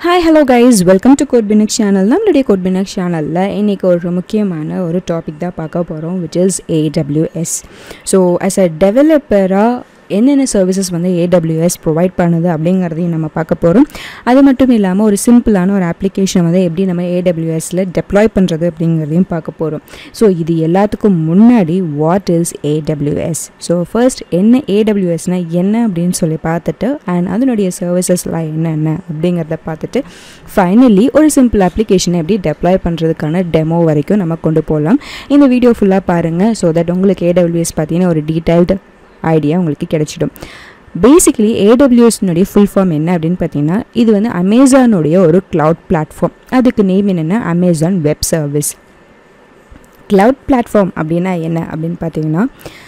hi hello guys welcome to கோட்பினக் channel நம்மளுடைய கோட்பினக் சேனலில் இன்றைக்கி ஒரு முக்கியமான ஒரு டாபிக் தான் பார்க்க போகிறோம் which is AWS so as a டெவலப்பராக என்னென்ன சர்வீசஸ் வந்து ஏடபிள்யூஎஸ் ப்ரொவைட் பண்ணுது அப்படிங்கிறதையும் நம்ம பார்க்க போகிறோம் அது மட்டும் இல்லாமல் ஒரு சிம்பிளான ஒரு அப்ளிகேஷன் வந்து எப்படி நம்ம ஏடபிள்யூஎஸில் டெப்ளாய் பண்ணுறது அப்படிங்கிறதையும் பார்க்க போகிறோம் ஸோ இது எல்லாத்துக்கும் முன்னாடி what is AWS so first என்ன ஏடபிள்யூஎஸ்னால் என்ன அப்படின்னு சொல்லி பார்த்துட்டு அண்ட் அதனுடைய சர்வீசஸ்லாம் என்னென்ன அப்படிங்கிறத பார்த்துட்டு ஃபைனலி ஒரு சிம்பிள் அப்ளிகேஷனை எப்படி டெப்ளாய் பண்ணுறதுக்கான டெமோ வரைக்கும் நம்ம கொண்டு போகலாம் இந்த வீடியோ ஃபுல்லாக பாருங்கள் ஸோ தட் உங்களுக்கு ஏடபிள்யூஎஸ் பார்த்தீங்கன்னா ஒரு டீட்டெயில்டு ஐடியா உங்களுக்கு கிடைச்சிடும் பேசிக்கலி ஏடபிள்யூஎஸ்னுடைய ஃபுல் ஃபார்ம் என்ன அப்படின்னு பார்த்தீங்கன்னா இது வந்து அமேசானுடைய ஒரு க்ளவுட் பிளாட்ஃபார்ம் அதுக்கு நேம் என்னென்னா Amazon web service cloud platform அப்படின்னா என்ன அப்படின்னு பார்த்தீங்கன்னா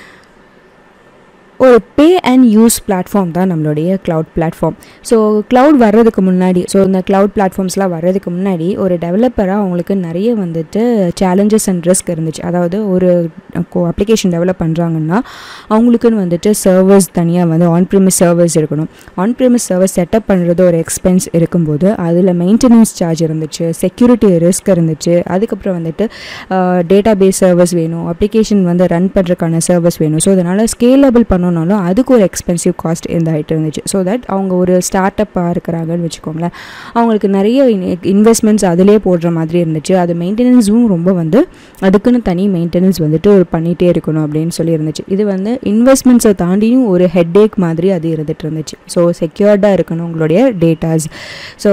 ஒரு பே அண்ட் யூஸ் பிளாட்ஃபார்ம் தான் நம்மளுடைய க்ளவுட் பிளாட்ஃபார்ம் ஸோ க்ளவுட் வர்றதுக்கு முன்னாடி ஸோ இந்த க்ளவுட் பிளாட்ஃபார்ம்ஸ்லாம் வர்றதுக்கு முன்னாடி ஒரு டெவலப்பராக அவங்களுக்கு நிறைய வந்துட்டு சேலஞ்சஸ் அண்ட் ரிஸ்க் இருந்துச்சு அதாவது ஒரு அப்ளிகேஷன் டெவலப் பண்ணுறாங்கன்னா அவங்களுக்குன்னு வந்துட்டு சர்வர்ஸ் தனியாக வந்து ஆன் ப்ரிமிஸ் சர்வர்ஸ் இருக்கணும் ஆன் ப்ரிமிஸ் சர்வர்ஸ் செட்டப் பண்ணுறது ஒரு எக்ஸ்பென்ஸ் இருக்கும்போது அதில் மெயின்டெனன்ஸ் சார்ஜ் இருந்துச்சு செக்யூரிட்டி ரிஸ்க் இருந்துச்சு அதுக்கப்புறம் வந்துட்டு டேட்டா பேஸ் சர்வர்ஸ் வேணும் அப்ளிகேஷன் வந்து ரன் பண்ணுறதுக்கான சர்வர்ஸ் வேணும் ஸோ அதனால் ஸ்கேலபிள் பண்ண பண்ணணுன்னாலும் அதுக்கு ஒரு எக்ஸ்பென்சிவ் காஸ்ட் இருந்தாகிட்டு இருந்துச்சு ஸோ தட் அவங்க ஒரு ஸ்டார்ட் அப்பாக இருக்கிறாங்கன்னு வச்சுக்கோங்களேன் அவங்களுக்கு நிறைய இன்வெஸ்ட்மெண்ட்ஸ் அதிலே போடுற மாதிரி இருந்துச்சு அது மெயின்டெனன்ஸும் ரொம்ப வந்து அதுக்குன்னு தனி மெயின்டெனன்ஸ் வந்துட்டு ஒரு பண்ணிகிட்டே இருக்கணும் அப்படின்னு சொல்லி இருந்துச்சு இது வந்து இன்வெஸ்ட்மெண்ட்ஸை தாண்டியும் ஒரு ஹெட்டேக் மாதிரி அது இருந்துகிட்டு இருந்துச்சு ஸோ செக்யூர்டாக இருக்கணும் உங்களுடைய டேட்டாஸ் ஸோ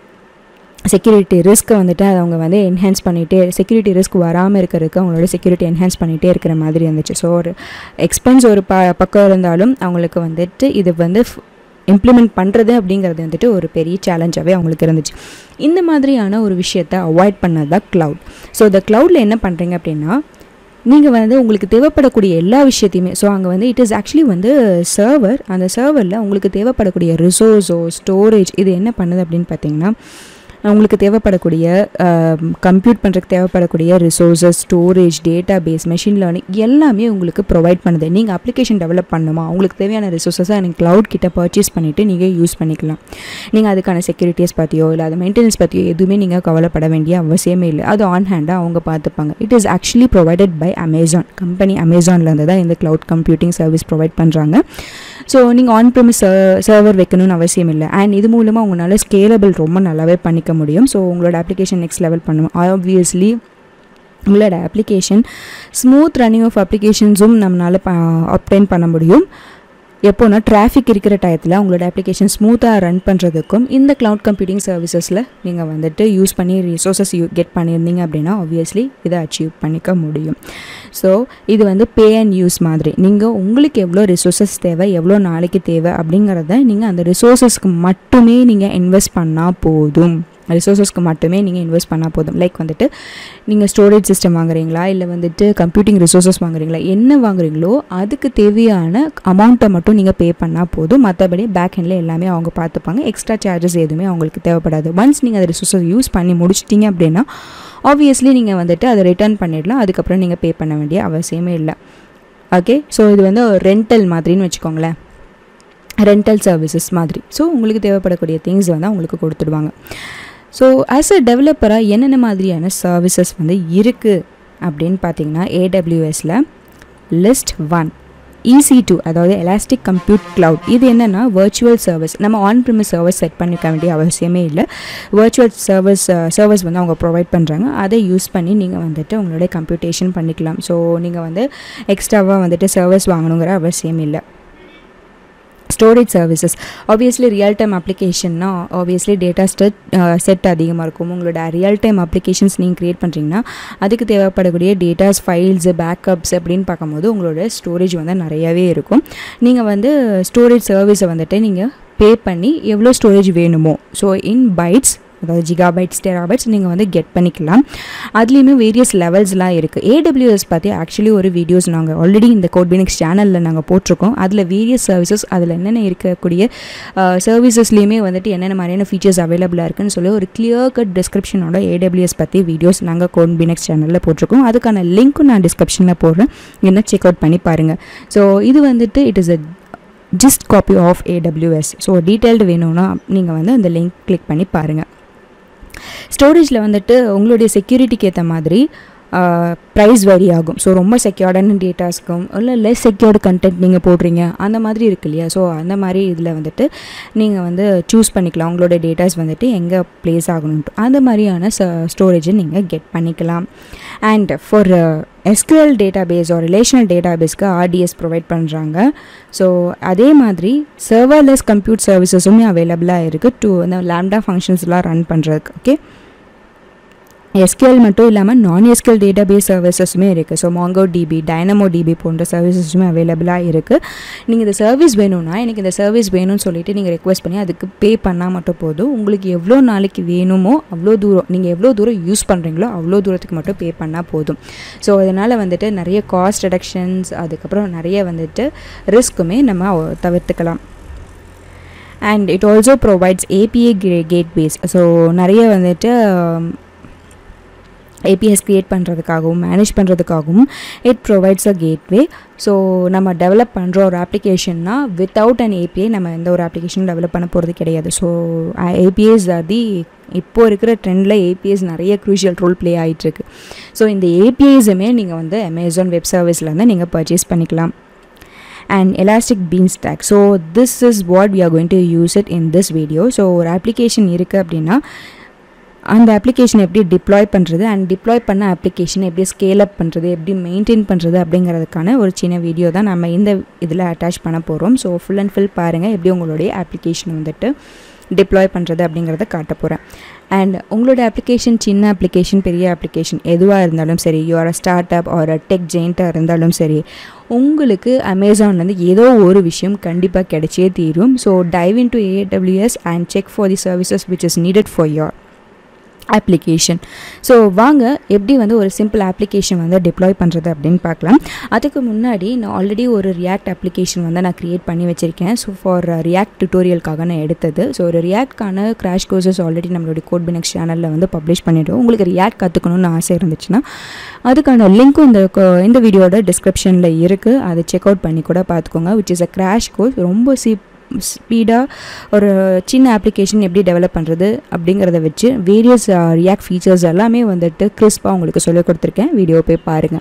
செக்யூரிட்டி ரிஸ்க்கை வந்துட்டு அவங்க வந்து என்ஹான்ஸ் பண்ணிகிட்டே செக்யூரிட்டி ரிஸ்க் வராமல் இருக்கிறதுக்கு அவங்களோட செக்யூரிட்டி என்ஹான்ஸ் பண்ணிகிட்டே இருக்கிற மாதிரி இருந்துச்சு ஸோ ஒரு எக்ஸ்பென்ஸ் ஒரு ப பக்கம் இருந்தாலும் அவங்களுக்கு வந்துட்டு இது வந்து இம்ப்ளிமெண்ட் பண்ணுறது அப்படிங்கிறது வந்துட்டு ஒரு பெரிய சேலஞ்சாகவே அவங்களுக்கு இருந்துச்சு இந்த மாதிரியான ஒரு விஷயத்தை அவாய்ட் பண்ணது தான் க்ளவுட் ஸோ இந்த க்ளவுடில் என்ன பண்ணுறீங்க அப்படின்னா நீங்கள் வந்து உங்களுக்கு தேவைப்படக்கூடிய எல்லா விஷயத்தையுமே ஸோ அங்கே வந்து இட் இஸ் ஆக்சுவலி வந்து சர்வர் அந்த சர்வரில் உங்களுக்கு தேவைப்படக்கூடிய ரிசோர்ஸோ ஸ்டோரேஜ் இது என்ன பண்ணுது அப்படின்னு பார்த்தீங்கன்னா உங்களுக்கு தேவைப்படக்கூடிய கம்ப்யூட் பண்ணுறதுக்கு தேவைப்படக்கூடிய resources storage database machine learning எல்லாமே உங்களுக்கு ப்ரொவைட் பண்ணுது நீங்கள் அப்ளிகேஷன் டெவலப் பண்ணணுமா உங்களுக்கு தேவையான ரிசோர்ஸஸை நீங்கள் க்ளவுட் கிட்ட பர்ச்சேஸ் பண்ணிவிட்டு நீங்கள் யூஸ் பண்ணிக்கலாம் நீங்கள் அதுக்கான செக்யூரிட்டிஸ் பற்றியோ இல்லை அது மெயின்டெனன்ஸ் பற்றியோ எதுவுமே நீங்கள் கவலைப்பட வேண்டிய அவசியமே இல்லை அது ஆன் ஹேண்டாக அவங்க பார்த்துப்பாங்க it is actually provided by Amazon company அமேசான்லேருந்து தான் இந்த க்ளவுட் கம்ப்யூட்டிங் சர்வீஸ் ப்ரொவைட் பண்ணுறாங்க ஸோ நீங்கள் ஆன் ப்ரிமிஸ் சர்வர் வைக்கணும்னு அவசியம் இல்லை அண்ட் இது மூலமாக உங்களால் ஸ்கேலபிள் ரொம்ப நல்லாவே பண்ணிக்க முடியும் ஸோ உங்களோட அப்ளிகேஷன் நெக்ஸ்ட் லெவல் பண்ணணும் ஆப்வியஸ்லி உங்களோட அப்ளிகேஷன் ஸ்மூத் ரன்னிங் ஆஃப் அப்ளிகேஷன்ஸும் நம்மளால் ப அப்டைன் பண்ண முடியும் எப்போனா டிராஃபிக் இருக்கிற டயத்தில் உங்களோட அப்ளிகேஷன் ஸ்மூத்தாக ரன் பண்ணுறதுக்கும் இந்த க்ளவுட் கம்ப்யூட்டிங் சர்வீசஸில் நீங்கள் வந்துட்டு யூஸ் பண்ணி ரிசோர்ஸஸ் யூ கெட் பண்ணியிருந்தீங்க அப்படின்னா ஆப்வியஸ்லி இதை அச்சீவ் பண்ணிக்க முடியும் ஸோ இது வந்து பே அண்ட் யூஸ் மாதிரி நீங்கள் உங்களுக்கு எவ்வளோ ரிசோர்ஸஸ் தேவை எவ்வளோ நாளைக்கு தேவை அப்படிங்கிறத நீங்கள் அந்த ரிசோர்ஸஸ்க்கு மட்டுமே நீங்கள் இன்வெஸ்ட் பண்ணால் போதும் ரிசோர்ஸஸ்க்கு மட்டுமே நீங்கள் இன்வெஸ்ட் பண்ணால் போதும் லைக் வந்துட்டு நீங்கள் ஸ்டோரேஜ் சிஸ்டம் வாங்குறீங்களா இல்லை வந்துட்டு கம்ப்யூட்டிங் ரிசோர்ஸஸ் வாங்குறீங்களா என்ன வாங்குறீங்களோ அதுக்கு தேவையான அமௌண்ட்டை மட்டும் நீங்கள் பே பண்ணால் போதும் மற்றபடி பேக் ஹெண்டில் எல்லாமே அவங்க பார்த்துப்பாங்க எக்ஸ்ட்ரா சார்ஜஸ் எதுவுமே அவங்களுக்கு தேவைப்படாது ஒன்ஸ் நீங்கள் அந்த ரிசோர்ஸஸ் யூஸ் பண்ணி முடிச்சிட்டிங்க அப்படின்னா ஆப்வியஸ்லி நீங்கள் வந்துட்டு அதை ரிட்டர்ன் பண்ணிடலாம் அதுக்கப்புறம் நீங்கள் பே பண்ண வேண்டிய அவசியமே இல்லை ஓகே ஸோ இது வந்து ரெண்டல் மாதிரின்னு வச்சுக்கோங்களேன் ரெண்டல் சர்வீசஸ் மாதிரி ஸோ உங்களுக்கு தேவைப்படக்கூடிய திங்ஸ் வந்து அவங்களுக்கு கொடுத்துடுவாங்க ஸோ ஆஸ் அ டெவலப்பராக என்னென்ன மாதிரியான சர்வீசஸ் வந்து இருக்குது அப்படின்னு பார்த்தீங்கன்னா ஏடபிள்யூஎஸில் லிஸ்ட் ஒன் ஈசி டூ அதாவது எலாஸ்டிக் கம்ப்யூட் க்ளவுட் இது என்னென்னா வர்ச்சுவல் சர்வீஸ் நம்ம ஆன் ப்ரிமிஸ் சர்வீஸ் செட் பண்ணிக்க வேண்டிய அவசியமே இல்லை வர்ச்சுவல் சர்வீஸ் சர்வீஸ் வந்து அவங்க ப்ரொவைட் பண்ணுறாங்க அதை யூஸ் பண்ணி நீங்கள் வந்துட்டு உங்களுடைய கம்ப்யூட்டேஷன் பண்ணிக்கலாம் ஸோ நீங்கள் வந்து எக்ஸ்ட்ராவாக வந்துட்டு சர்வீஸ் வாங்கணுங்கிற அவசியம் இல்லை storage services obviously real time அப்ளிகேஷன்னா ஆப்வியஸ்லி டேட்டா ஸ்டெட் செட் அதிகமாக இருக்கும் உங்களோட ரியல் டைம் அப்ளிகேஷன்ஸ் நீங்கள் க்ரியேட் பண்ணுறீங்கன்னா அதுக்கு தேவைப்படக்கூடிய டேட்டாஸ் ஃபைல்ஸு பேக்கப்ஸ் அப்படின்னு பார்க்கும்போது உங்களோட ஸ்டோரேஜ் வந்து நிறையாவே இருக்கும் நீங்கள் வந்து ஸ்டோரேஜ் சர்வீஸை வந்துட்டு நீங்கள் பே பண்ணி எவ்வளோ ஸ்டோரேஜ் வேணுமோ ஸோ இன் பைட்ஸ் அதாவது ஜிகாபைட்ஸ் டெராபைட்ஸ் நீங்கள் வந்து கெட் பண்ணிக்கலாம் அதுலேயுமே வேரியஸ் லெவல்ஸ்லாம் இருக்குது ஏடபிள்யூஎஸ் பற்றி ஆக்சுவலி ஒரு வீடியோஸ் நாங்கள் ஆல்ரெடி இந்த கோட்பினிக்ஸ் சேனலில் நாங்கள் போட்டிருக்கோம் அதில் வேரியஸ் சர்வீசஸ் அதில் என்னென்ன இருக்கக்கூடிய சர்வீசஸ்லேயுமே வந்துட்டு என்னென்ன மாதிரியான ஃபீச்சர்ஸ் அவைலபிளாக இருக்குன்னு சொல்லி ஒரு கிளியர் கட் டிஸ்கிரிப்ஷனோட ஏடபிள்யூஎஸ் பற்றி வீடியோஸ் நாங்கள் கோட்பினிக்ஸ் சேனலில் போட்டிருக்கோம் அதுக்கான லிங்க்கும் நான் டிஸ்கிரிப்ஷனில் போடுறேன் என்ன செக் அவுட் பண்ணி பாருங்கள் ஸோ இது வந்துட்டு it is a gist copy of AWS so detailed வேணும்னா நீங்கள் வந்து அந்த லிங்க் கிளிக் பண்ணி பாருங்கள் ஸ்டோரேஜில் வந்துட்டு உங்களுடைய செக்யூரிட்டிக்கு ஏற்ற மாதிரி ப்ரைஸ் வேரி ஆகும் ஸோ ரொம்ப செக்யூர்டான டேட்டாஸ்க்கும் இல்லை லெஸ் செக்யூர்டு கண்டென்ட் நீங்கள் போடுறீங்க அந்த மாதிரி இருக்கு இல்லையா ஸோ அந்த மாதிரி இதில் வந்துட்டு நீங்கள் வந்து சூஸ் பண்ணிக்கலாம் உங்களோட டேட்டாஸ் வந்துட்டு எங்கே ப்ளேஸ் ஆகணுன்ட்டு அந்த மாதிரியான ஸ்டோரேஜை நீங்கள் கெட் பண்ணிக்கலாம் and for SQL database ஒரு ரிலேஷனல் டேட்டா பேஸ்க்கு ஆர்டிஎஸ் ப்ரொவைட் பண்ணுறாங்க ஸோ அதே மாதிரி சர்வர்லெஸ் கம்ப்யூட் சர்வீசஸுமே அவைலபிளாக இருக்குது டு இந்த லேம்டா ஃபங்க்ஷன்ஸ்லாம் ரன் பண்ணுறதுக்கு ஓகே எஸ்கியூஎல் மட்டும் இல்லாமல் நான் எஸ்கியூஎல் டேட்டா பேஸ் சர்வீசஸுமே இருக்குது so Mongo DB Dynamo DB போன்ற சர்வீசஸுமே அவைலபிளாக இருக்குது நீங்கள் இந்த சர்வீஸ் வேணும்னா எனக்கு இந்த சர்வீஸ் வேணும்னு சொல்லிட்டு நீங்கள் ரெக்வஸ்ட் பண்ணி அதுக்கு பே பண்ணால் மட்டும் போதும் உங்களுக்கு எவ்வளோ நாளைக்கு வேணுமோ அவ்வளோ தூரம் நீங்கள் எவ்வளோ தூரம் யூஸ் பண்ணுறீங்களோ அவ்வளோ தூரத்துக்கு மட்டும் பே பண்ணால் போதும் ஸோ அதனால் வந்துட்டு நிறைய காஸ்ட் ரிடக்ஷன்ஸ் அதுக்கப்புறம் நிறைய வந்துட்டு ரிஸ்க்குமே நம்ம தவிர்த்துக்கலாம் and it also provides API gateways so நிறைய வந்துட்டு ஏபிஎஸ் க்ரியேட் பண்ணுறதுக்காகவும் மேனேஜ் பண்ணுறதுக்காகவும் it provides a gateway so நம்ம டெவலப் பண்ணுற ஒரு அப்ளிகேஷன்னா வித்தவுட் அன் ஏபிஐ நம்ம எந்த ஒரு அப்ளிகேஷனும் டெவலப் பண்ண போகிறது கிடையாது ஸோ ஏபிஎஸ் ஆர் தி இப்போ இருக்கிற ட்ரெண்டில் ஏபிஎஸ் நிறைய க்ரூஷியல் ரோல் ப்ளே ஆகிட்டுருக்கு ஸோ இந்த ஏபிஐஸுமே நீங்கள் வந்து அமேசான் வெப் சர்வீஸ்லேருந்து நீங்கள் பர்ச்சேஸ் பண்ணிக்கலாம் and elastic beanstalk so this is what we are going to use it in this video so ஒரு அப்ளிகேஷன் இருக்குது அப்படின்னா அந்த அப்ளிகேஷன் எப்படி டிப்ளாய் பண்ணுறது அண்ட் டிப்ளாய் பண்ண அப்ளிகேஷன் எப்படி ஸ்கேல் அப் பண்ணுறது எப்படி மெயின்டைன் பண்ணுறது அப்படிங்கிறதுக்கான ஒரு சின்ன வீடியோ தான் நம்ம இந்த இதில் அட்டாச் பண்ண போகிறோம் ஸோ ஃபுல் அண்ட் ஃபுல் பாருங்கள் எப்படி உங்களுடைய அப்ளிகேஷன் வந்துட்டு டிப்ளாய் பண்ணுறது அப்படிங்கிறத காட்ட போகிறேன் அண்ட் உங்களோட அப்ளிகேஷன் சின்ன அப்ளிகேஷன் பெரிய அப்ளிகேஷன் எதுவாக இருந்தாலும் சரி யூஆர் ஸ்டார்ட் அப் ஒரு டெக் ஜெயிண்ட்டாக இருந்தாலும் சரி உங்களுக்கு அமேசான்லேருந்து ஏதோ ஒரு விஷயம் கண்டிப்பாக கிடைச்சே தீரும் so dive into AWS and check for the services which is needed for your application so வாங்க எப்படி வந்து ஒரு சிம்பிள் அப்ளிகேஷன் வந்து டிப்ளாய் பண்ணுறது அப்படின்னு பார்க்கலாம் அதுக்கு முன்னாடி நான் ஆல்ரெடி ஒரு ரியாக்ட் அப்ளிகேஷன் வந்து நான் க்ரியேட் பண்ணி வச்சுருக்கேன் ஸோ ஃபார் ரியாக்ட் டுட்டோரியலுக்காக நான் எடுத்தது ஸோ ஒரு ரியாக்ட்கான கிராஷ் கோர்சஸ் ஆல்ரெடி நம்மளுடைய கோட் பினெக்ஸ் சேனலில் வந்து பப்ளிஷ் பண்ணிவிடுவோம் உங்களுக்கு ரியாக்ட் கற்றுக்கணும்னு ஆசை இருந்துச்சுன்னா அதுக்கான லிங்க்கும் இந்த இந்த வீடியோட டிஸ்கிரிப்ஷனில் இருக்குது அதை செக் அவுட் பண்ணி கூட பார்த்துக்கோங்க which is a crash course ரொம்ப சீப் ஸ்பீடாக ஒரு சின்ன அப்ளிகேஷன் எப்படி டெவலப் பண்ணுறது அப்படிங்கிறத வச்சு வேரியஸ் ரியாக்ட் ஃபீச்சர்ஸ் எல்லாமே வந்துட்டு கிறிஸ்பாக உங்களுக்கு சொல்லிக் கொடுத்துருக்கேன் வீடியோ போய் பாருங்கள்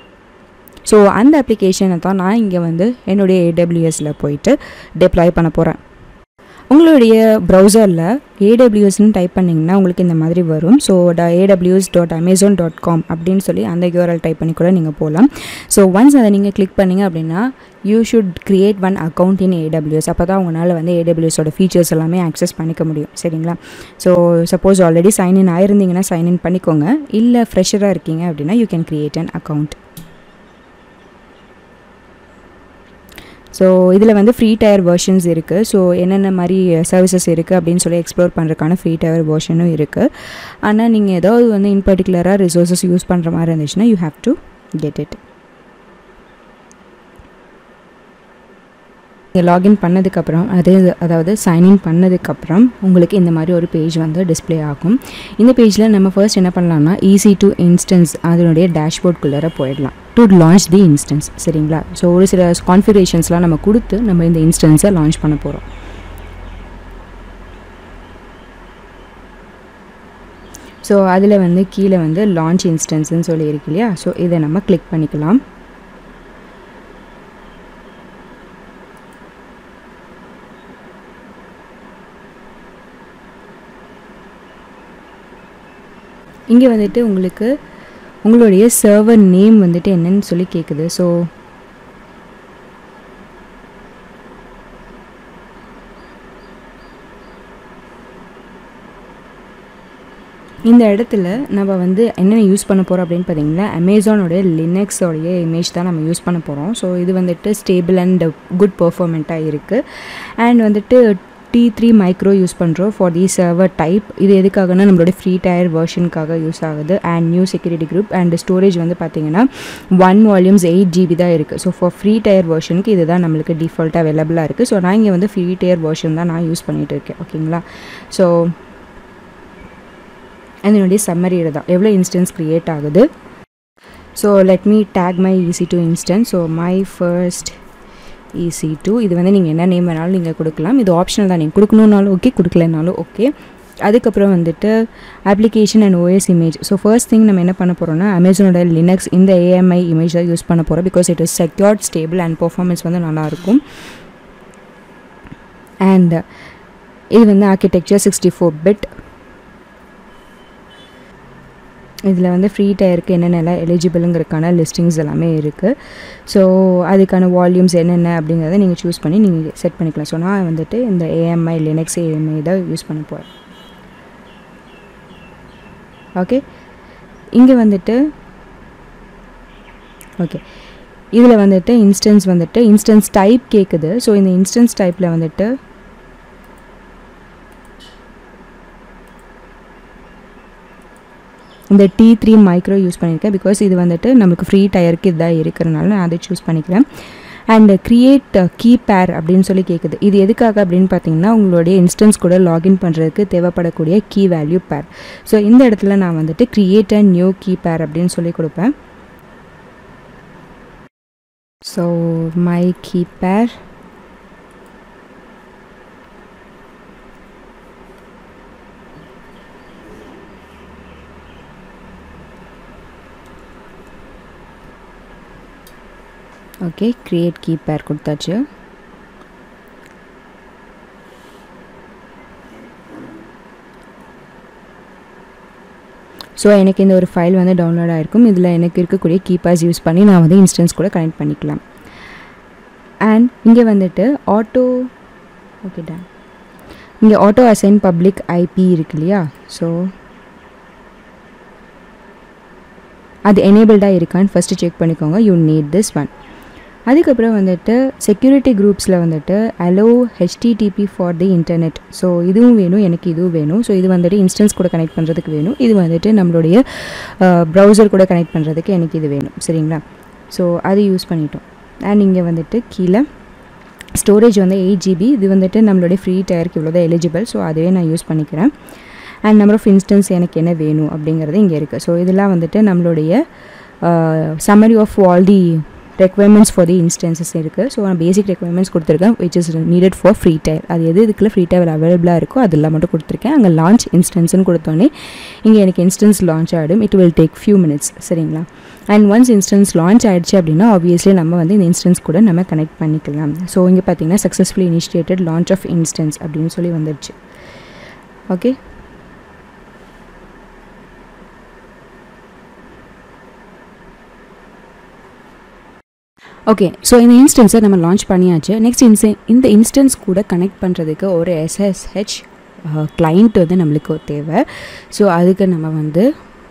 ஸோ அந்த அப்ளிகேஷனை தான் நான் இங்கே வந்து என்னுடைய ஏடபிள்யூஎஸில் போயிட்டு டெப்ளாய் பண்ண போகிறேன் உங்களுடைய ப்ரௌசரில் ஏடபிள்யூஎஸ்னு டைப் பண்ணிங்கன்னா உங்களுக்கு இந்த மாதிரி வரும் so the AWS dot Amazon dot com அப்படின்னு சொல்லி அந்த யூஆர்எல் டைப் பண்ணி கூட நீங்கள் போகலாம் ஸோ ஒன்ஸ் அதை நீங்கள் கிளிக் பண்ணிங்க அப்படின்னா you should create one account in AWS அப்போ தான் உங்களால் வந்து ஏடபிள்யூஎஸோட ஃபீச்சர்ஸ் எல்லாமே ஆக்சஸ் பண்ணிக்க முடியும் சரிங்களா ஸோ சப்போஸ் ஆல்ரெடி சைன்இன் ஆயிருந்தீங்கன்னா சைன்இன் பண்ணிக்கோங்க இல்லை ஃப்ரெஷராக இருக்கீங்க அப்படின்னா you can create an account so இதில் வந்து ஃப்ரீ டயர் வெர்ஷன்ஸ் இருக்குது ஸோ என்னென்ன மாதிரி சர்வீசஸ் இருக்குது அப்படின்னு சொல்லி எக்ஸ்ப்ளோர் பண்ணுறதுக்கான ஃப்ரீ டயர் வெர்ஷனும் இருக்குது ஆனால் நீங்கள் ஏதாவது வந்து இன் பர்டிகுலராக ரிசோர்ஸஸ் யூஸ் பண்ணுற மாதிரி இருந்துச்சுன்னா you have to get it நீங்கள் லாகின் பண்ணதுக்கப்புறம் அதே அதாவது சைன்இன் பண்ணதுக்கப்புறம் உங்களுக்கு இந்த மாதிரி ஒரு பேஜ் வந்து டிஸ்பிளே ஆகும் இந்த பேஜில் நம்ம ஃபர்ஸ்ட் என்ன பண்ணலாம்னா ஈஸி டு இன்ஸ்டன்ஸ் அதனுடைய டேஷ்போர்ட்குள்ளே போயிடலாம் டு லான்ச் தி இன்ஸ்டன்ஸ் சரிங்களா ஸோ ஒரு சில கான்ஃபிகரேஷன்ஸ்லாம் நம்ம கொடுத்து நம்ம இந்த இன்ஸ்டன்ஸை லான்ச் பண்ண போகிறோம் ஸோ அதில் வந்து கீழே வந்து லான்ச் இன்ஸ்டன்ஸ்னு சொல்லி இருக்கு இல்லையா ஸோ இதை நம்ம கிளிக் பண்ணிக்கலாம் இங்கே வந்துட்டு உங்களுக்கு உங்களுடைய சர்வர் நேம் வந்துட்டு என்னன்னு சொல்லி கேட்குது ஸோ இந்த இடத்துல நம்ம வந்து என்னென்ன யூஸ் பண்ண போகிறோம் அப்படின்னு பார்த்தீங்கன்னா அமேசானோடைய லினக்ஸோடைய இமேஜ் தான் நம்ம யூஸ் பண்ண போகிறோம் ஸோ இது வந்துட்டு ஸ்டேபிள் அண்ட் குட் பர்ஃபார்மெண்ட்டாக இருக்குது அண்ட் வந்துட்டு டி த்ரீ மைக்ரோ யூஸ் பண்ணுறோம் ஃபார் தி சர்வர் டைப் இது எதுக்காகனா நம்மளோட ஃப்ரீ டயர் வெர்ஷனுக்காக யூஸ் ஆகுது and new security group and storage வந்து பார்த்தீங்கன்னா ஒன் வால்யூம்ஸ் எயிட் ஜிபி தான் இருக்குது ஸோ ஃபார் ஃப்ரீ டயர் வெர்ஷனுக்கு இது தான் நம்மளுக்கு டிஃபால்ட்டாக அவைலபிளாக இருக்குது ஸோ நான் இங்கே வந்து ஃப்ரீ டயர் வெர்ஷன் தான் நான் யூஸ் பண்ணிகிட்டு இருக்கேன் ஓகேங்களா ஸோ அதனுடைய சம்மரி தான் எவ்வளோ இன்ஸ்டன்ஸ் க்ரியேட் ஆகுது so let me take my EC two instance so my first EC two இது வந்து நீங்கள் என்ன நேம் வேணாலும் நீங்கள் கொடுக்கலாம் இது ஆப்ஷனல் தான் நீங்கள் கொடுக்கணுன்னாலும் ஓகே கொடுக்கலனாலும் ஓகே அதுக்கப்புறம் வந்துட்டு application and OS image so first thing நம்ம என்ன பண்ண போகிறோம்னா அமேசானோட லினக்ஸ் இந்த ஏஎம்ஐ இமேஜ் தான் யூஸ் பண்ண போகிறோம் because it is secured stable and performance வந்து நல்லாயிருக்கும் அண்ட் இது வந்து ஆர்கிடெக்சர் சிக்ஸ்டி ஃபோர் பிட் இதில் வந்து ஃப்ரீ டயருக்கு என்னென்னலாம் எலிஜிபிளுங்கிறதுக்கான லிஸ்டிங்ஸ் எல்லாமே இருக்குது ஸோ அதுக்கான வால்யூம்ஸ் என்னென்ன அப்படிங்கிறத நீங்கள் சூஸ் பண்ணி நீங்கள் செட் பண்ணிக்கலாம் ஸோ நான் வந்துட்டு இந்த ஏஎம்ஐ லினக்ஸ் ஏஎம்ஐ தான் யூஸ் பண்ண போகிறேன் ஓகே இங்கே வந்துட்டு ஓகே இதில் வந்துட்டு இன்ஸ்டன்ஸ் வந்துட்டு இன்ஸ்டன்ஸ் டைப் கேட்குது ஸோ இந்த இன்ஸ்டன்ஸ் டைப்பில் வந்துட்டு இந்த டி த்ரீ மைக்ரோ யூஸ் பண்ணியிருக்கேன் பிகாஸ் இது வந்துட்டு நமக்கு ஃப்ரீ டயருக்கு இதாக இருக்கிறனால நான் அதை சூஸ் பண்ணிக்கிறேன் அண்ட் க்ரியேட் கீ பேர் அப்படின்னு சொல்லி கேட்குது இது எதுக்காக அப்படின்னு பார்த்தீங்கன்னா உங்களுடைய இன்ஸ்டன்ஸ் கூட லாகின் பண்ணுறதுக்கு தேவைப்படக்கூடிய கீ வேல்யூ பேர் ஸோ இந்த இடத்துல நான் வந்துட்டு க்ரியேட் அண்ட் நியூ கீ பேர் அப்படின்னு சொல்லி கொடுப்பேன் so my key pair okay create key pair கொடுத்தாச்சு ஸோ எனக்கு இந்த ஒரு ஃபைல் வந்து டவுன்லோட் ஆகிருக்கும் இதில் எனக்கு இருக்கக்கூடிய கீபேர்ஸ் யூஸ் பண்ணி நான் வந்து இன்ஸ்டன்ஸ் கூட கனெக்ட் பண்ணிக்கலாம் அண்ட் இங்கே வந்துட்டு ஆட்டோ ஓகே டன் இங்கே ஆட்டோ அசைன் பப்ளிக் ஐபி இருக்கு இல்லையா ஸோ அது எனேபிள்டாக இருக்கான்னு ஃபஸ்ட்டு செக் பண்ணிக்கோங்க யூ நீட் திஸ் ஒன் அதுக்கப்புறம் வந்துட்டு செக்யூரிட்டி குரூப்ஸில் வந்துட்டு allow HTTP for the internet so இதுவும் வேணும் எனக்கு இதுவும் வேணும் ஸோ இது வந்துட்டு இன்ஸ்டன்ஸ் கூட கனெக்ட் பண்ணுறதுக்கு வேணும் இது வந்துட்டு நம்மளுடைய ப்ரௌசர் கூட கனெக்ட் பண்ணுறதுக்கு எனக்கு இது வேணும் சரிங்களா ஸோ அது யூஸ் பண்ணிட்டோம் அண்ட் இங்கே வந்துட்டு கீழே ஸ்டோரேஜ் வந்து எயிட் ஜிபி இது வந்துட்டு நம்மளுடைய ஃப்ரீ டயருக்கு இவ்வளோ தான் எலிஜிபிள் ஸோ அதுவே நான் யூஸ் பண்ணிக்கிறேன் அண்ட் நம்பர் ஆஃப் இன்ஸ்டன்ஸ் எனக்கு என்ன வேணும் அப்படிங்கிறது இங்கே இருக்குது ஸோ இதெல்லாம் வந்துட்டு நம்மளுடைய summary of all the requirements for the instances இருக்குது ஸோ நான் பேசிக் ரெக்குவயர்மெண்ட்ஸ் கொடுத்துருக்கேன் which is needed for free tier அது எது இதுக்குள்ள ஃப்ரீ டயர் அவைலபிளாக இருக்கோ அதெல்லாம் மட்டும் கொடுத்துருக்கேன் அங்கே லான்ச் இன்ஸ்டன்ஸ்னு கொடுத்தோன்னே இங்கே எனக்கு இன்ஸ்டன்ஸ் லான்ச் ஆகிடும் it will take few minutes சரிங்களா அண்ட் ஒன்ஸ் இன்ஸ்டன்ஸ் லான்ச் ஆகிடுச்சு அப்படின்னா ஆப்வியஸ்லி நம்ம வந்து இந்த இன்ஸ்டன்ஸ் கூட நம்ம கனெக்ட் பண்ணிக்கலாம் ஸோ இங்கே பார்த்தீங்கன்னா successfully initiated launch of instance அப்படின்னு சொல்லி வந்துடுச்சு ஓகே ஓகே ஸோ இந்த இன்ஸ்டன்ஸை நம்ம லான்ச் பண்ணியாச்சு நெக்ஸ்ட் இன்ஸ்ட இந்த இன்ஸ்டன்ஸ் கூட கனெக்ட் பண்ணுறதுக்கு ஒரு எஸ்எஸ்ஹெச் கிளைண்ட் வந்து நம்மளுக்கு தேவை ஸோ அதுக்கு நம்ம வந்து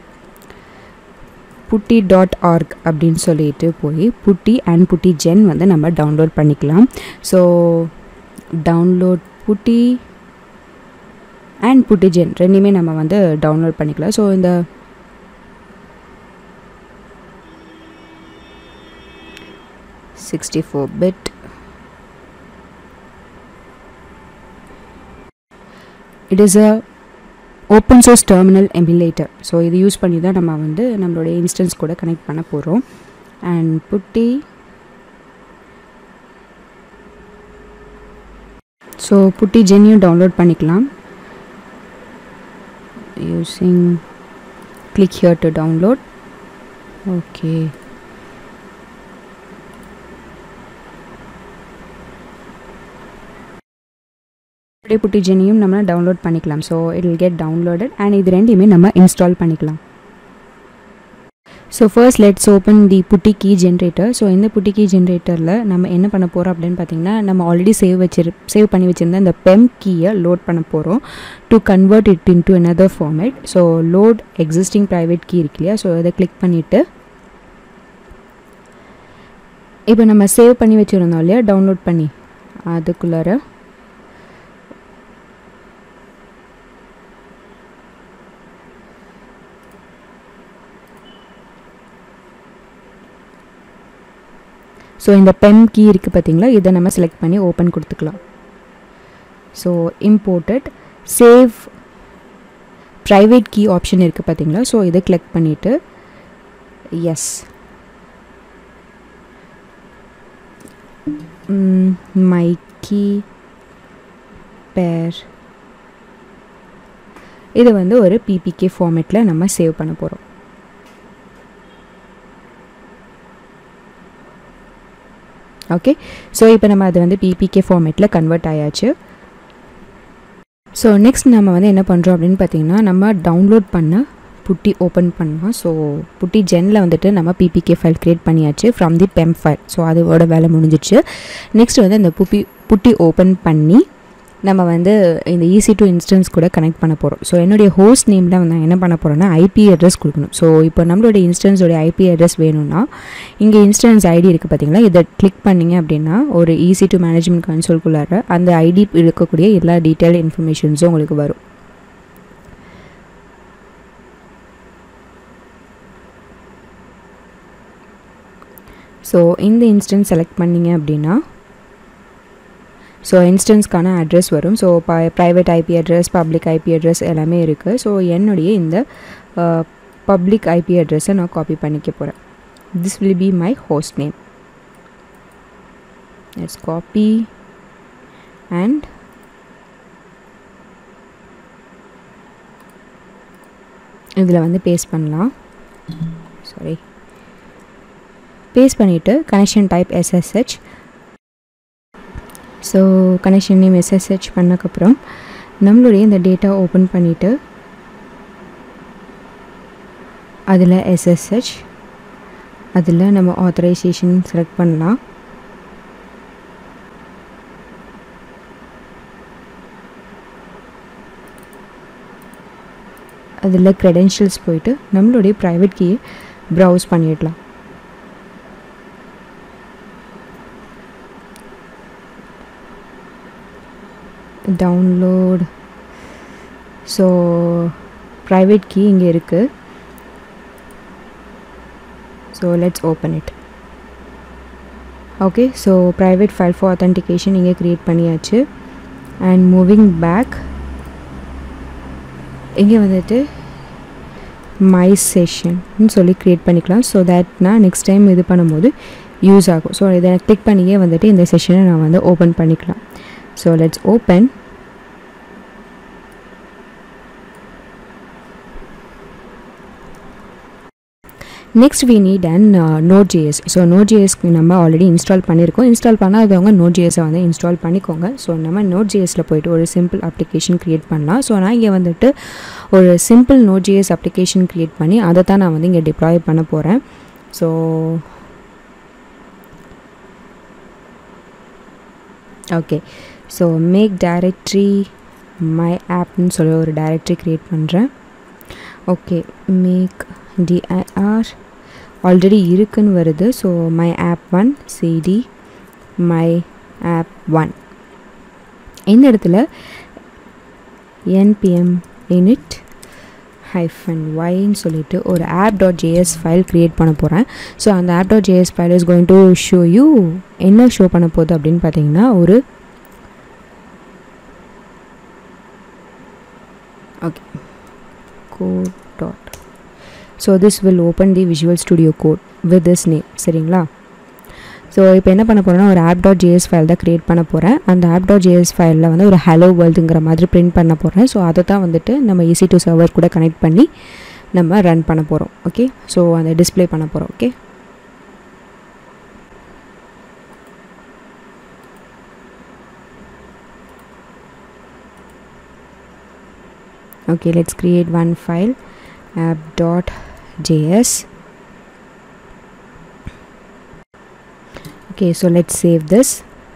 புட்டி டாட் ஆர்க் அப்படின்னு சொல்லிட்டு போய் புட்டி அண்ட் புட்டி ஜென் வந்து நம்ம டவுன்லோட் பண்ணிக்கலாம் so download PuTTY and PuTTY gen ரெண்டுமே நம்ம வந்து டவுன்லோட் பண்ணிக்கலாம் ஸோ இந்த sixty four bit it is a open source terminal emulator so இது யூஸ் பண்ணி தான் நம்ம வந்து நம்மளுடைய இன்ஸ்டன்ஸ் கூட கனெக்ட் பண்ண போகிறோம் அண்ட் புட்டி ஸோ புட்டி ஜென்னையும் டவுன்லோட் பண்ணிக்கலாம் using click here to download okay அப்படியே புட்டி ஜெனியும் நம்ம டவுன்லோட் பண்ணிக்கலாம் so it will get downloaded and இது ரெண்டையுமே நம்ம இன்ஸ்டால் பண்ணிக்கலாம் so first let's open the PuTTY key generator so இந்த புட்டி கீ ஜென்ரேட்டரில் நம்ம என்ன பண்ண போகிறோம் அப்படின்னு பார்த்தீங்கன்னா நம்ம ஆல்ரெடி சேவ் வச்சிரு சேவ் பண்ணி வச்சுருந்த இந்த பெம் கீயை லோட் பண்ண போகிறோம் to convert it into another format so load existing private key இருக்கு இல்லையா ஸோ அதை கிளிக் பண்ணிவிட்டு இப்போ நம்ம சேவ் பண்ணி வச்சுருந்தோம் இல்லையா டவுன்லோட் பண்ணி அதுக்குள்ளார ஸோ இந்த பென் கீ இருக்குது பார்த்தீங்களா இதை நம்ம செலக்ட் பண்ணி ஓப்பன் கொடுத்துக்கலாம் so imported save private key option இருக்குது பார்த்தீங்களா ஸோ இதை கிளிக் பண்ணிவிட்டு எஸ் மைக்கி பேர் இது வந்து ஒரு பிபிகே ஃபார்மேட்டில் நம்ம சேவ் பண்ண போகிறோம் ஓகே ஸோ இப்போ நம்ம அது வந்து பிபிகே ஃபார்மேட்டில் கன்வெர்ட் ஆயாச்சு ஸோ நெக்ஸ்ட் நம்ம வந்து என்ன பண்ணுறோம் அப்படின்னு பார்த்தீங்கன்னா நம்ம டவுன்லோட் பண்ண புட்டி ஓப்பன் பண்ணலாம் ஸோ புட்டி ஜெனில் வந்துட்டு நம்ம பிபிகே ஃபைல் க்ரியேட் பண்ணியாச்சு from the PEM file so அதோட வேலை முடிஞ்சிச்சு நெக்ஸ்ட் வந்து இந்த புப்பி புட்டி ஓப்பன் பண்ணி நம்ம வந்து இந்த ஈஸி டு இன்ஸ்டன்ஸ் கூட கனெக்ட் பண்ண போகிறோம் ஸோ என்னுடைய ஹோஸ்ட் நேமில் நான் என்ன பண்ண போகிறேன்னா ஐபி அட்ரஸ் கொடுக்கணும் ஸோ இப்போ நம்மளுடைய இன்ஸ்டன்ஸோடைய ஐபி அட்ரஸ் வேணும்னா இங்கே இன்ஸ்டன்ஸ் ஐடி இருக்குது பார்த்தீங்களா இதை கிளிக் பண்ணிங்க அப்படின்னா ஒரு ஈஸி டு மேனேஜ்மெண்ட் கன்சோல்குள்ளார அந்த ஐடி இருக்கக்கூடிய எல்லா டீட்டெயில் இன்ஃபர்மேஷன்ஸும் உங்களுக்கு வரும் ஸோ இந்த இன்ஸ்டன்ஸ் செலக்ட் பண்ணிங்க அப்படின்னா ஸோ இன்ஸ்டன்ஸ்க்கான அட்ரஸ் வரும் ஸோ ப private IP address public IP address எல்லாமே இருக்குது ஸோ என்னுடைய இந்த பப்ளிக் ஐபி அட்ரஸை நான் காப்பி பண்ணிக்க போகிறேன் this will be my host name it's copy and இதில் வந்து பேஸ்ட் பண்ணலாம் சாரி பேஸ்ட் பண்ணிவிட்டு connection type SSH so connection name SSH பண்ணக்கப்புறம் நம்மளுடைய இந்த டேட்டா ஓப்பன் பண்ணிவிட்டு அதில் எஸ்எஸ்ஹெச் அதில் நம்ம ஆத்தரைசேஷன் செலக்ட் பண்ணலாம் அதில் க்ரெடென்ஷியல்ஸ் போயிட்டு நம்மளுடைய ப்ரைவேட் கீயை ப்ரௌஸ் பண்ணிடலாம் டவுன்லோட் ஸோ ப்ரைவேட் கீ இங்கே இருக்குது so let's open it okay so private file for authentication இங்கே க்ரியேட் பண்ணியாச்சு அண்ட் மூவிங் பேக் இங்கே வந்துட்டு மை செஷன் சொல்லி க்ரியேட் பண்ணிக்கலாம் ஸோ தேட் நான் நெக்ஸ்ட் டைம் இது பண்ணும்போது யூஸ் ஆகும் ஸோ இதை கிளிக் பண்ணியே வந்துட்டு இந்த செஷனை நான் வந்து ஓப்பன் பண்ணிக்கலாம் so let's open next we need and node JS so node ஜிஎஸ்க்கு நம்ம ஆல்ரெடி இன்ஸ்டால் பண்ணியிருக்கோம் இன்ஸ்டால் பண்ணாதவங்க நோட் ஜிஎஸை வந்து இன்ஸ்டால் பண்ணிக்கோங்க ஸோ நம்ம நோட் ஜிஎஸில் போயிட்டு ஒரு சிம்பிள் அப்ளிகேஷன் க்ரியேட் பண்ணலாம் ஸோ நான் இங்கே வந்துட்டு ஒரு simple node JS application create பண்ணி அதை தான் நான் வந்து இங்கே டிப்ளாய் பண்ண போகிறேன் so okay so make directory my ஆப்னு சொல்லி ஒரு டைரக்ட்ரி க்ரியேட் பண்ணுறேன் ஓகே மேக் டிஐஆர் ஆல்ரெடி இருக்குன்னு வருது so my app one CD my app one இந்த இடத்துல என்பிஎம் இனிட் ஹைஃபன் ஒய்ன்னு சொல்லிட்டு ஒரு app dot JS file create பண்ண போகிறேன் ஸோ அந்த app dot JS file is going to show you என்ன ஷோ பண்ண போகுது அப்படின்னு பார்த்தீங்கன்னா ஒரு okay code dot so this will open the visual studio code with this name சரிங்களா ஸோ இப்போ என்ன பண்ண போகிறேன்னா ஒரு ஆப் டாட் ஜேஎஸ் ஃபைல் தான் க்ரியேட் பண்ண போகிறேன் அந்த ஆப் டாட் ஜேஎஸ் ஃபைலில் வந்து ஒரு ஹலோ வேர்ல்டுங்கிற மாதிரி பிரிண்ட் பண்ண போகிறேன் ஸோ அதை தான் வந்துட்டு நம்ம ஈஸி டு சர்வர் கூட கனெக்ட் பண்ணி நம்ம ரன் பண்ண போகிறோம் ஓகே ஸோ அந்த டிஸ்பிளே பண்ண போகிறோம் okay okay let's create one file app.js okay so let's save this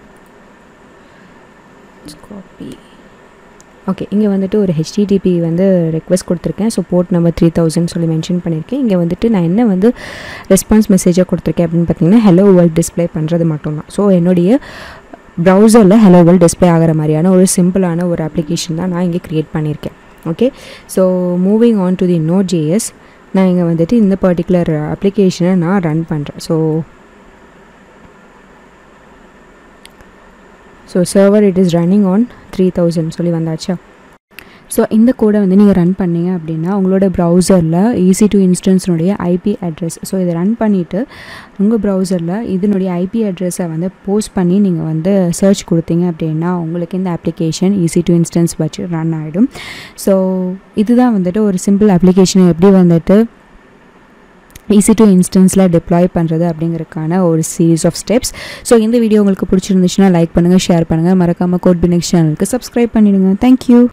let's copy okay இங்கே வந்துட்டு ஒரு ஹெச்டிடிபி வந்து ரெக்வஸ்ட் கொடுத்துருக்கேன் so port number three thousand சொல்லி மென்ஷன் பண்ணியிருக்கேன் இங்கே வந்துட்டு நான் என்ன வந்து ரெஸ்பான்ஸ் மெசேஜாக கொடுத்துருக்கேன் அப்படின்னு பார்த்தீங்கன்னா ஹலோ வேர்ல்ட் டிஸ்பிளே பண்ணுறது மட்டும்தான் ஸோ என்னுடைய ப்ரௌசரில் ஹலோ வேர்ல்ட் டிஸ்பிளே ஆகிற மாதிரியான ஒரு சிம்பிளான ஒரு அப்ளிகேஷன் தான் நான் இங்கே க்ரியேட் பண்ணியிருக்கேன் okay so moving on to the node JS நான் இங்கே வந்துட்டு இந்த பர்டிகுலர் அப்ளிகேஷனை நான் ரன் பண்ணுறேன் so so server it is running on three thousand சொல்லி வந்தாச்சா ஸோ இந்த கோடை வந்து நீங்கள் ரன் பண்ணீங்க அப்படின்னா உங்களோட ப்ரௌசரில் ஈஸி டு இன்ஸ்டன்ஸ்னுடைய ஐபி அட்ரஸ் ஸோ இதை ரன் பண்ணிவிட்டு உங்கள் ப்ரௌசரில் இதனுடைய ஐபி அட்ரஸை வந்து போஸ்ட் பண்ணி நீங்கள் வந்து சர்ச் கொடுத்தீங்க அப்படின்னா உங்களுக்கு இந்த அப்ளிகேஷன் ஈஸி டு இன்ஸ்டன்ஸ் வச்சு ரன் ஆகிடும் ஸோ இதுதான் வந்துட்டு ஒரு சிம்பிள் அப்ளிகேஷனை எப்படி வந்துட்டு ஈஸி டு இன்ஸ்டன்ஸில் டிப்ளாய் பண்ணுறது அப்படிங்கிறதுக்கான ஒரு சீரீஸ் ஆஃப் ஸ்டெப்ஸ் ஸோ இந்த வீடியோ உங்களுக்கு பிடிச்சிருந்துச்சுன்னா லைக் பண்ணுங்கள் ஷேர் பண்ணுங்கள் மறக்காமல் கோட் பினெக்ஸ் சேனலுக்கு சப்ஸ்கிரைப் பண்ணிடுங்க தேங்க்யூ